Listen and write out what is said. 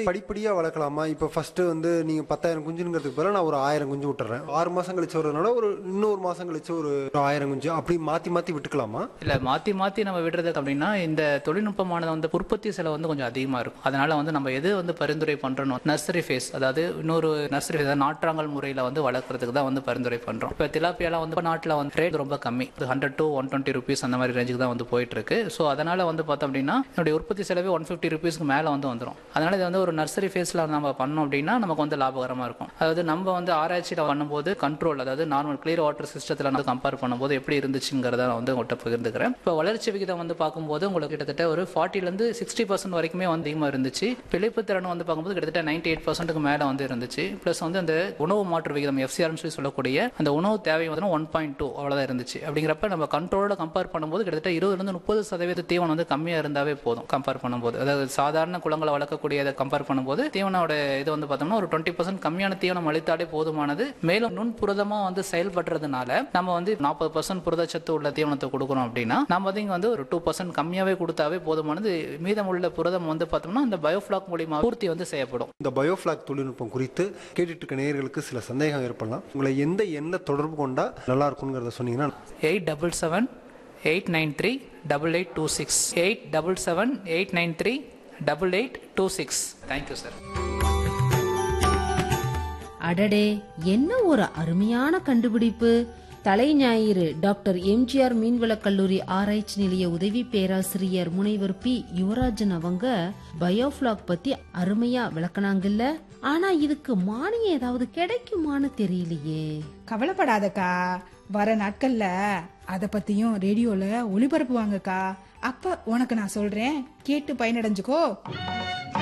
படிப்படியா வளர்க்கலாமா இப்ப ஃபர்ஸ்ட் வந்து நீங்க பத்தாயிரம் குஞ்சுங்கிறதுக்கு பதிலா நான் ஒரு ஆயிரம் குஞ்சு விட்டுறேன் ஆறு மாசம் கழிச்சு வரதுனால ஒரு இன்னொரு மாசம் கழிச்சு ஒரு ஆயிரம் குஞ்சு அப்படி மாத்தி மாத்தி விட்டுக்கலாமா இல்ல மாத்தி மாத்தி நம்ம விடுறது அப்படின்னா இந்த தொழில்நுட்பமானது வந்து உற்பத்தி செலவு வந்து கொஞ்சம் அதிகமா இருக்கும் அதனால வந்து நம்ம எது வந்து பரிந்துரை பண்றோம் நர்சரி ஃபேஸ் அதாவது இன்னொரு நர்சரி ஃபேஸ் நாற்றாங்கல் முறையில வந்து வளர்க்கறதுக்கு தான் வந்து பரிந்துரை பண்றோம் இப்போ திலாப்பியாலாம் வந்து நாட்டில் வந்து ரேட் ரொம்ப கம்மி hundred to one twenty rupees அந்த மாதிரி ரேஞ்சுக்கு தான் வந்து போயிட்டு இருக்கு ஸோ அதனால வந்து பார்த்தோம் அப்படின்னா என்னுடைய உற்பத்தி செலவே ஒன் ஃபிஃப்டி ருபீஸ்க்கு மேலே வந்து வந்துடும் அதனால இது வந்து ஒரு நர்சரி ஃபேஸில் நம்ம பண்ணோம் அப்படின்னா நமக்கு வந்து லாபகரமாக இருக்கும் அதாவது நம்ம வந்து ஆராய்ச்சியில் பண்ணும்போது கண்ட்ரோல் அதாவது நார்மல் கிளியர் வாட்டர் சிஸ்டத்தில் நம்ம கம்பேர் பண்ணும்போது எப்படி இருந்துச்சுங்கிறத நான் வந்து உங்கள்கிட்ட பகிர்ந்துக்கிறேன் இப்போ வளர்ச்சி விகிதம் வந்து பார்க்கும்போது உங்களுக்கு கிட்டத்தட்ட ஒரு ஃபார்ட்டிலேருந்து சிக்ஸ்டி பர்சன்ட் வரைக்குமே வந்து அதிகமாக இருந்துச்சு பிழைப்பு திறன் வந்து பார்க்கும்போது கிட்டத்தட்ட நைன்டி எயிட் பர்சன்ட்டுக்கு மேலே வந்து இருந்துச்சு ப்ளஸ் வந்து அந்த உணவு மாற்று விகிதம் எஃப்சிஆர்னு சொல்லி சொல்லக்கூடிய அந்த உணவு தேவை வந்து ஒன் பாயிண்ட் டூ அவ்வளோதான் இருந்துச்சு அப்படிங்கிறப்ப நம்ம கண்ட்ரோலோட கம்பேர் பண்ணும்போது கிட்டத்தட்ட இருபதுலேருந்து முப்பது சதவீத தீவனம் வந்து கம்மியாக இருந்தாவே போதும் கம்பேர் பண்ணும்போது அதாவது சாதாரண குளங்களை வளர்க்கக்கூடியதை கம்பேர் பண்ணும்போது தீவனோட இது வந்து பார்த்தோம்னா ஒரு டுவெண்ட்டி பர்சன்ட் கம்மியான தீவனம் அளித்தாலே போதுமானது மேலும் நுண் புரதமாக வந்து செயல்படுறதுனால நம்ம வந்து நாற்பது பர்சன்ட் புரதச்சத்து உள்ள தீவனத்தை கொடுக்குறோம் அப்படின்னா நம்ம வந்து இங்க வந்து ஒரு டூ பர்சன்ட் கம்மியாகவே கொடுத்தாவே போதுமானது மீதம் உள்ள புரதம் வந்து பார்த்தோம்னா அந்த பயோஃப்ளாக் மூலியமா பூர்த்தி வந்து செய்யப்படும் இந்த பயோஃபிளாக் தொழில்நுட்பம் குறித்து கேட்டுட்டு இருக்க நேயர்களுக்கு சில சந்தேகம் ஏற்படலாம் உங்களை எந்த எண்ண தொடர்பு கொண்டா நல்லா இருக்குங்கிறத சொன்னீங்கன்னா eight double seven eight nine three double eight two six eight double seven eight nine three double eight two six thank you sir அடடே என்ன ஒரு அருமையான கண்டுபிடிப்பு தலைஞாயிறு டாக்டர் எம்ஜிஆர் மீன்வளக் கல்லூரி ஆராய்ச்சி நிலைய உதவி பேராசிரியர் முனைவர் பி யுவராஜன் அவங்க பயோஃபிளாக் பத்தி அருமையா விளக்குனாங்கல்ல ஆனா இதுக்கு மானியம் ஏதாவது கிடைக்குமான்னு தெரியலையே கவலைப்படாதக்கா வர நாட்கள்ல அத பத்தியும் ரேடியோல ஒளிபரப்புவாங்கக்கா அப்ப உனக்கு நான் சொல்றேன் கேட்டு பயனடைஞ்சுக்கோ